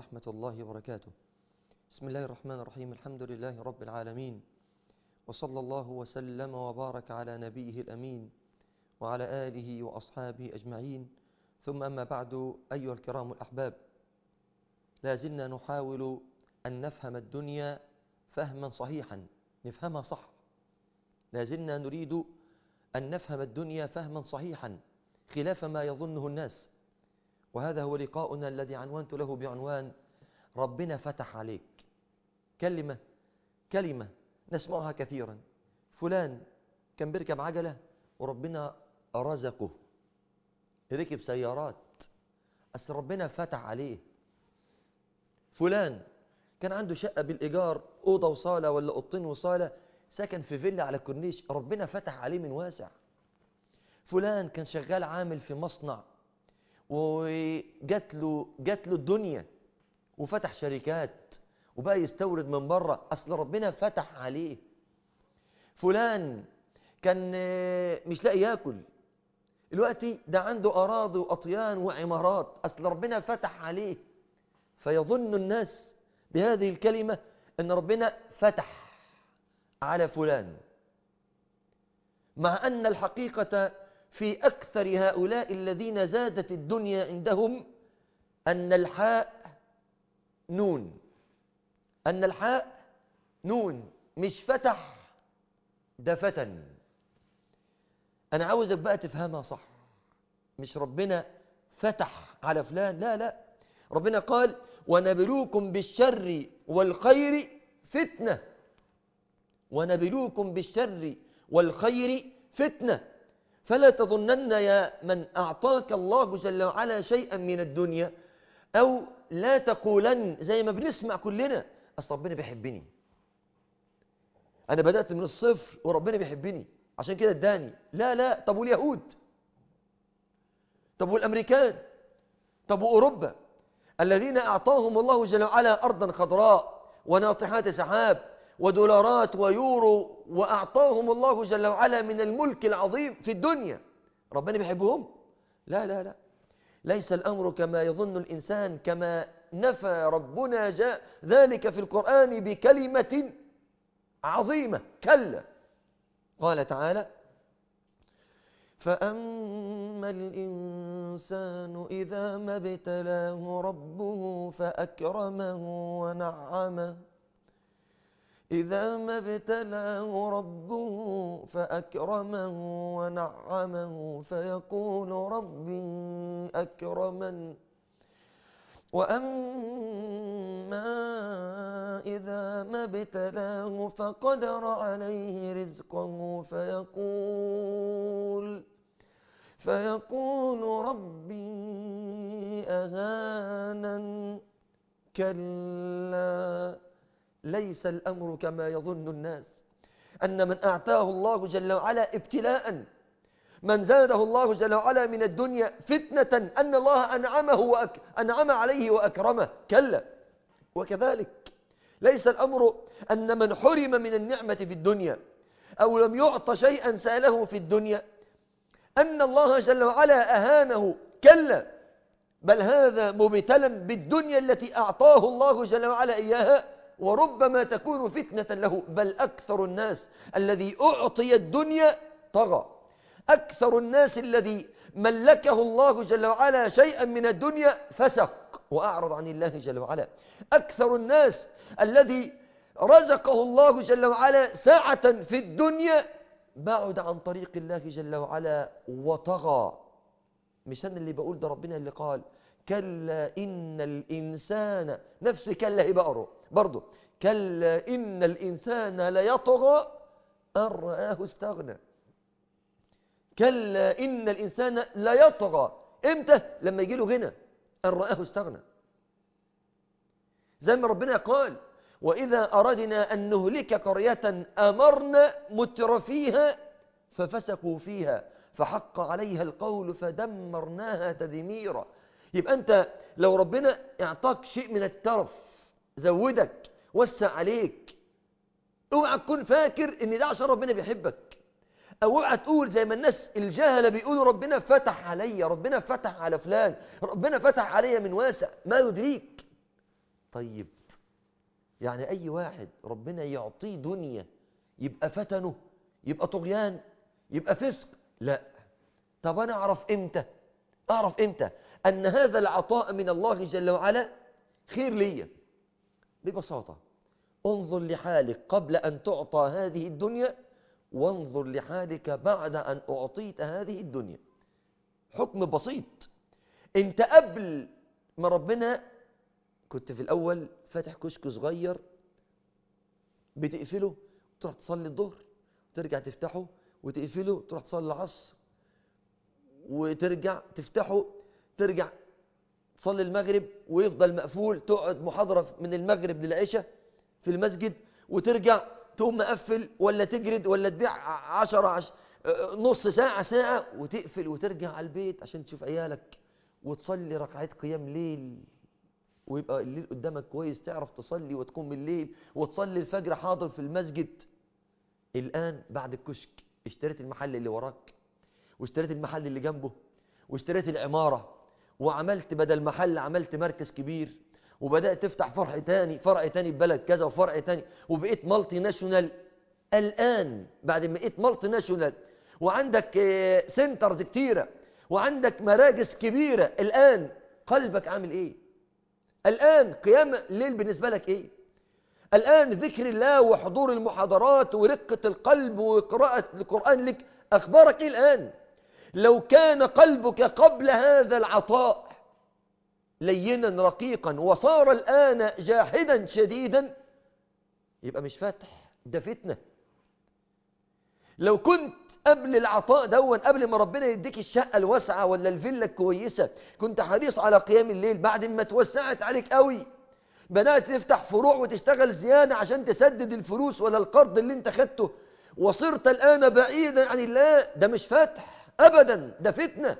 ورحمة الله وبركاته بسم الله الرحمن الرحيم الحمد لله رب العالمين وصلى الله وسلم وبارك على نبيه الأمين وعلى آله وأصحابه أجمعين ثم أما بعد أيها الكرام الأحباب لا زلنا نحاول أن نفهم الدنيا فهما صحيحا نفهمها صح لا زلنا نريد أن نفهم الدنيا فهما صحيحا خلاف ما يظنه الناس وهذا هو لقاؤنا الذي عنوانت له بعنوان ربنا فتح عليك كلمة كلمة نسمعها كثيرا فلان كان بيركب عجلة وربنا رزقه ركب سيارات أصل ربنا فتح عليه فلان كان عنده شقة بالإيجار أوضة وصالة ولا أوضتين وصالة سكن في فيلا على الكورنيش ربنا فتح عليه من واسع فلان كان شغال عامل في مصنع وجات له جات له الدنيا وفتح شركات وبقى يستورد من بره اصل ربنا فتح عليه فلان كان مش لاقي ياكل دلوقتي ده عنده اراضي واطيان وعمارات اصل ربنا فتح عليه فيظن الناس بهذه الكلمه ان ربنا فتح على فلان مع ان الحقيقه في أكثر هؤلاء الذين زادت الدنيا عندهم أن الحاء نون أن الحاء نون مش فتح ده فتن أنا عاوزك بقى تفهمها صح مش ربنا فتح على فلان لا لا ربنا قال ونبلوكم بالشر والخير فتنة ونبلوكم بالشر والخير فتنه فلا تظنن يا من أعطاك الله جل وعلا شيئا من الدنيا أو لا تقولن زي ما بنسمع كلنا أصل ربنا بيحبني أنا بدأت من الصفر وربنا بيحبني عشان كده اداني لا لا طب واليهود طب والأمريكان طب وأوروبا الذين أعطاهم الله جل وعلا أرضا خضراء وناطحات سحاب ودولارات ويورو وأعطاهم الله جل وعلا من الملك العظيم في الدنيا ربنا بيحبهم لا لا لا ليس الأمر كما يظن الإنسان كما نفى ربنا جاء ذلك في القرآن بكلمة عظيمة كلا قال تعالى فأما الإنسان إذا ما ابتلاه ربه فأكرمه ونعمه إذا ما ابتلاه ربه فأكرمه ونعمه فيقول ربي أكرمن وأما إذا ما ابتلاه فقدر عليه رزقه فيقول فيقول ربي أهانن كلا ليس الأمر كما يظن الناس أن من أعطاه الله جل وعلا ابتلاء من زاده الله جل وعلا من الدنيا فتنة أن الله أنعمه وأك... أنعم عليه وأكرمه كلا وكذلك ليس الأمر أن من حرم من النعمة في الدنيا أو لم يعط شيئا سأله في الدنيا أن الله جل وعلا أهانه كلا بل هذا مبتلا بالدنيا التي أعطاه الله جل وعلا إياها وربما تكون فتنة له بل أكثر الناس الذي أعطي الدنيا طغى أكثر الناس الذي ملكه الله جل وعلا شيئا من الدنيا فسق وأعرض عن الله جل وعلا أكثر الناس الذي رزقه الله جل وعلا ساعة في الدنيا بعد عن طريق الله جل وعلا وطغى مش أنا اللي بقول ده ربنا اللي قال كلا إن الإنسان نفس كلا هي بقره برضه كلا إن الإنسان ليطغى أن رآه استغنى كلا إن الإنسان ليطغى إمتى لما يجي له غنى أن رآه استغنى زي ما ربنا قال وإذا أردنا أن نهلك قرية أمرنا متر فيها ففسقوا فيها فحق عليها القول فدمرناها تدميرا يبقى أنت لو ربنا اعطاك شيء من الترف زودك وسع عليك اوعى تكون فاكر ان ده عشان ربنا بيحبك او اوعى تقول زي ما الناس الجهله بيقولوا ربنا فتح عليا ربنا فتح على فلان ربنا فتح عليا من واسع ما يدريك طيب يعني أي واحد ربنا يعطيه دنيا يبقى فتنه يبقى طغيان يبقى فسق لا طب أنا أعرف إمتى أعرف إمتى أن هذا العطاء من الله جل وعلا خير لي ببساطة انظر لحالك قبل أن تعطى هذه الدنيا وانظر لحالك بعد أن أعطيت هذه الدنيا حكم بسيط انت قبل ما ربنا كنت في الأول فاتح كشك صغير بتقفله تروح تصلي الظهر وترجع تفتحه وتقفله تروح تصلي العصر وترجع تفتحه ترجع تصلي المغرب ويفضل مقفول تقعد محاضرة من المغرب للعشاء في المسجد وترجع تقوم مقفل ولا تجرد ولا تبيع عشرة عش... نص ساعة ساعة وتقفل وترجع على البيت عشان تشوف عيالك وتصلي ركعات قيام ليل ويبقى الليل قدامك كويس تعرف تصلي وتقوم بالليل وتصلي الفجر حاضر في المسجد الآن بعد الكشك اشتريت المحل اللي وراك واشتريت المحل اللي جنبه واشتريت العمارة وعملت بدل محل عملت مركز كبير وبدأت تفتح فرع تاني فرع تاني في بلد كذا وفرع تاني وبقيت مالتي ناشونال الآن بعد ما بقيت مالتي ناشونال وعندك سنترز كتيرة وعندك مراكز كبيرة الآن قلبك عامل ايه الآن قيام الليل بالنسبة لك ايه الآن ذكر الله وحضور المحاضرات ورقة القلب وقراءة القرآن لك أخبارك ايه الآن لو كان قلبك قبل هذا العطاء لينا رقيقا وصار الآن جاحدا شديدا يبقى مش فتح ده فتنة لو كنت قبل العطاء دون قبل ما ربنا يديك الشقة الواسعة ولا الفيلا الكويسة كنت حريص على قيام الليل بعد ما توسعت عليك قوي بدأت تفتح فروع وتشتغل زيادة عشان تسدد الفلوس ولا القرض اللي انت خدته وصرت الآن بعيدا عن الله ده مش فتح أبدا ده فتنة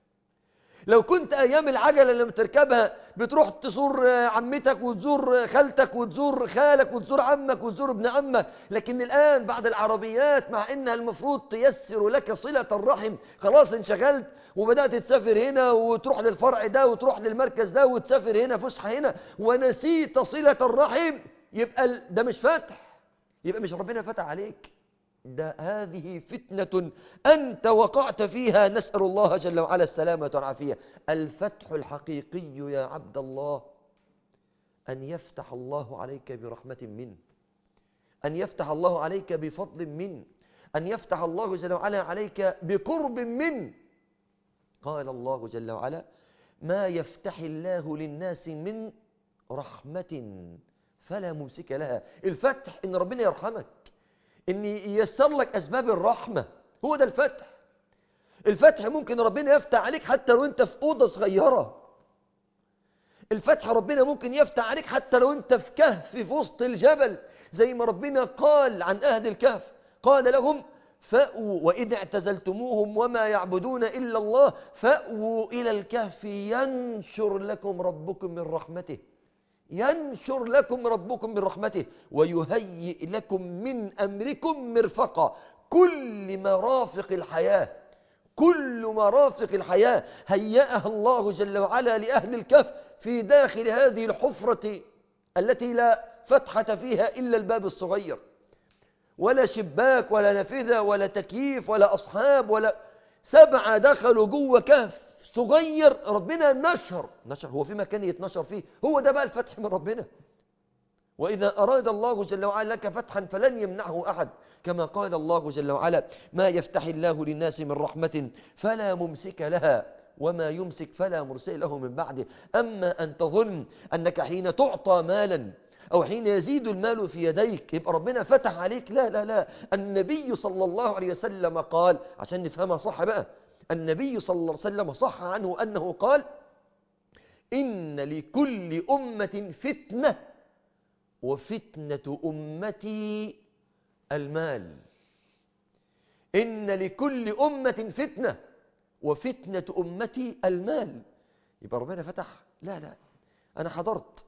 لو كنت أيام العجلة لما تركبها بتروح تزور عمتك وتزور خالتك وتزور خالك وتزور عمك وتزور ابن عمك لكن الآن بعد العربيات مع إنها المفروض تيسر لك صلة الرحم خلاص انشغلت وبدأت تسافر هنا وتروح للفرع ده وتروح للمركز ده وتسافر هنا فسحة هنا ونسيت صلة الرحم يبقى ده مش فتح يبقى مش ربنا فتح عليك ده هذه فتنة أنت وقعت فيها نسأل الله جل وعلا السلامة والعافية الفتح الحقيقي يا عبد الله أن يفتح الله عليك برحمة منه أن يفتح الله عليك بفضل منه أن يفتح الله جل وعلا عليك بقرب منه قال الله جل وعلا ما يفتح الله للناس من رحمة فلا ممسك لها الفتح إن ربنا يرحمك ان ييسر لك اسباب الرحمة هو ده الفتح الفتح ممكن ربنا يفتح عليك حتى لو انت في اوضه صغيرة الفتح ربنا ممكن يفتح عليك حتى لو انت في كهف في وسط الجبل زي ما ربنا قال عن اهل الكهف قال لهم فأووا وإذ اعتزلتموهم وما يعبدون إلا الله فأووا إلى الكهف ينشر لكم ربكم من رحمته ينشر لكم ربكم من رحمته ويهيئ لكم من أمركم مرفقا كل مرافق الحياة كل مرافق الحياة هيأها الله جل وعلا لأهل الكهف في داخل هذه الحفرة التي لا فتحة فيها إلا الباب الصغير ولا شباك ولا نافذة ولا تكييف ولا أصحاب ولا سبعة دخلوا جوه كهف صغير ربنا نشر نشر هو في مكان يتنشر فيه هو ده بقى الفتح من ربنا وإذا أراد الله جل وعلا لك فتحا فلن يمنعه أحد كما قال الله جل وعلا ما يفتح الله للناس من رحمة فلا ممسك لها وما يمسك فلا مرسل له من بعده أما أن تظن أنك حين تعطى مالا أو حين يزيد المال في يديك يبقى ربنا فتح عليك لا لا لا النبي صلى الله عليه وسلم قال عشان نفهمها صح بقى النبي صلى الله عليه وسلم صح عنه أنه قال إن لكل أمة فتنة وفتنة أمتي المال إن لكل أمة فتنة وفتنة أمتي المال يبقى ربنا فتح لا لا أنا حضرت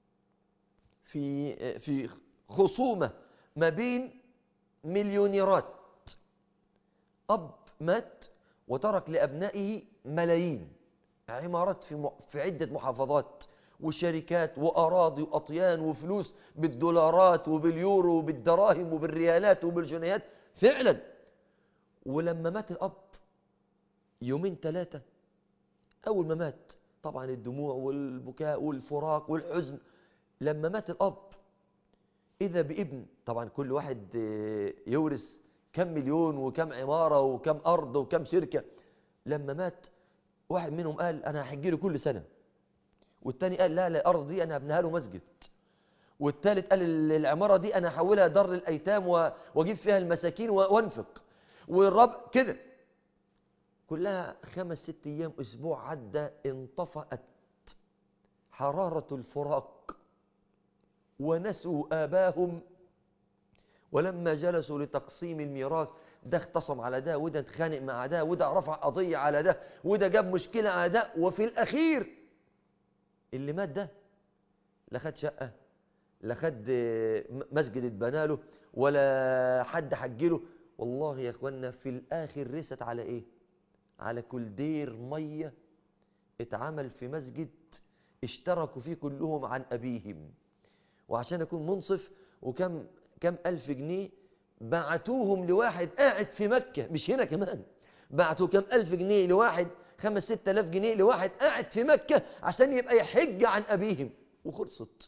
في في خصومة ما بين مليونيرات أب مات وترك لأبنائه ملايين عمارات في في عدة محافظات وشركات وأراضي وأطيان وفلوس بالدولارات وباليورو وبالدراهم وبالريالات وبالجنيهات فعلا ولما مات الأب يومين ثلاثة أول ما مات طبعا الدموع والبكاء والفراق والحزن لما مات الأب إذا بابن طبعا كل واحد يورث كم مليون وكم عمارة وكم أرض وكم شركة لما مات واحد منهم قال أنا هحجي له كل سنة والتاني قال لا لا الأرض دي أنا هبنيها له مسجد والتالت قال العمارة دي أنا هحولها دار للأيتام وأجيب فيها المساكين وأنفق والرب كده كلها خمس ست أيام أسبوع عدى انطفأت حرارة الفراق ونسوا آباهم ولما جلسوا لتقسيم الميراث ده اختصم على ده وده اتخانق مع ده وده رفع قضية على ده وده جاب مشكلة على ده وفي الأخير اللي مات ده لا خد شقة لا خد مسجد اتبنى له ولا حد حجله والله يا اخوانا في الآخر رست على ايه على كل دير مية اتعمل في مسجد اشتركوا فيه كلهم عن أبيهم وعشان أكون منصف وكم كم ألف جنيه بعتوهم لواحد قاعد في مكة مش هنا كمان بعتوا كم ألف جنيه لواحد خمس ست ألاف جنيه لواحد قاعد في مكة عشان يبقى يحج عن أبيهم وخلصت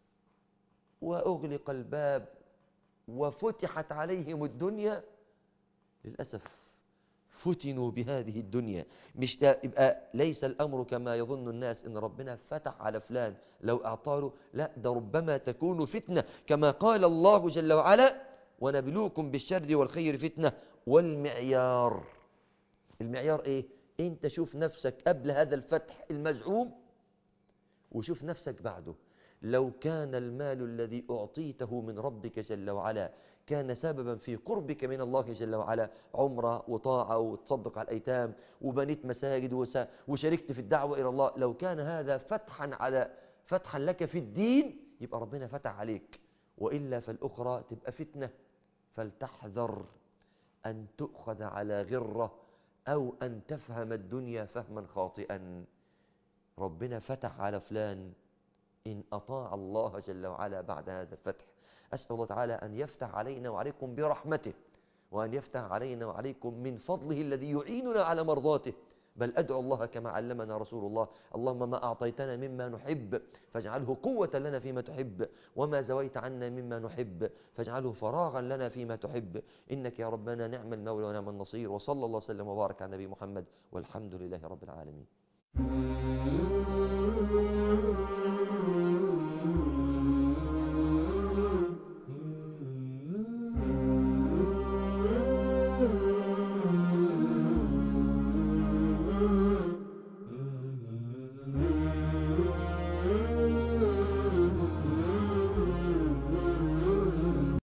وأغلق الباب وفتحت عليهم الدنيا للأسف فتنوا بهذه الدنيا مش ده يبقى ليس الأمر كما يظن الناس إن ربنا فتح على فلان لو أعطاه لا ده ربما تكون فتنة كما قال الله جل وعلا ونبلوكم بالشر والخير فتنة والمعيار المعيار إيه أنت شوف نفسك قبل هذا الفتح المزعوم وشوف نفسك بعده لو كان المال الذي أعطيته من ربك جل وعلا كان سببا في قربك من الله جل وعلا عمرة وطاعة وتصدق على الأيتام وبنيت مساجد وشاركت في الدعوة إلى الله لو كان هذا فتحا على فتحا لك في الدين يبقى ربنا فتح عليك وإلا فالأخرى تبقى فتنة فلتحذر أن تؤخذ على غرة أو أن تفهم الدنيا فهما خاطئا ربنا فتح على فلان إن أطاع الله جل وعلا بعد هذا الفتح أسأل الله تعالى أن يفتح علينا وعليكم برحمته وأن يفتح علينا وعليكم من فضله الذي يعيننا على مرضاته بل أدعو الله كما علمنا رسول الله اللهم ما أعطيتنا مما نحب فاجعله قوة لنا فيما تحب وما زويت عنا مما نحب فاجعله فراغا لنا فيما تحب إنك يا ربنا نعم المولى ونعم النصير وصلى الله وسلم وبارك على نبي محمد والحمد لله رب العالمين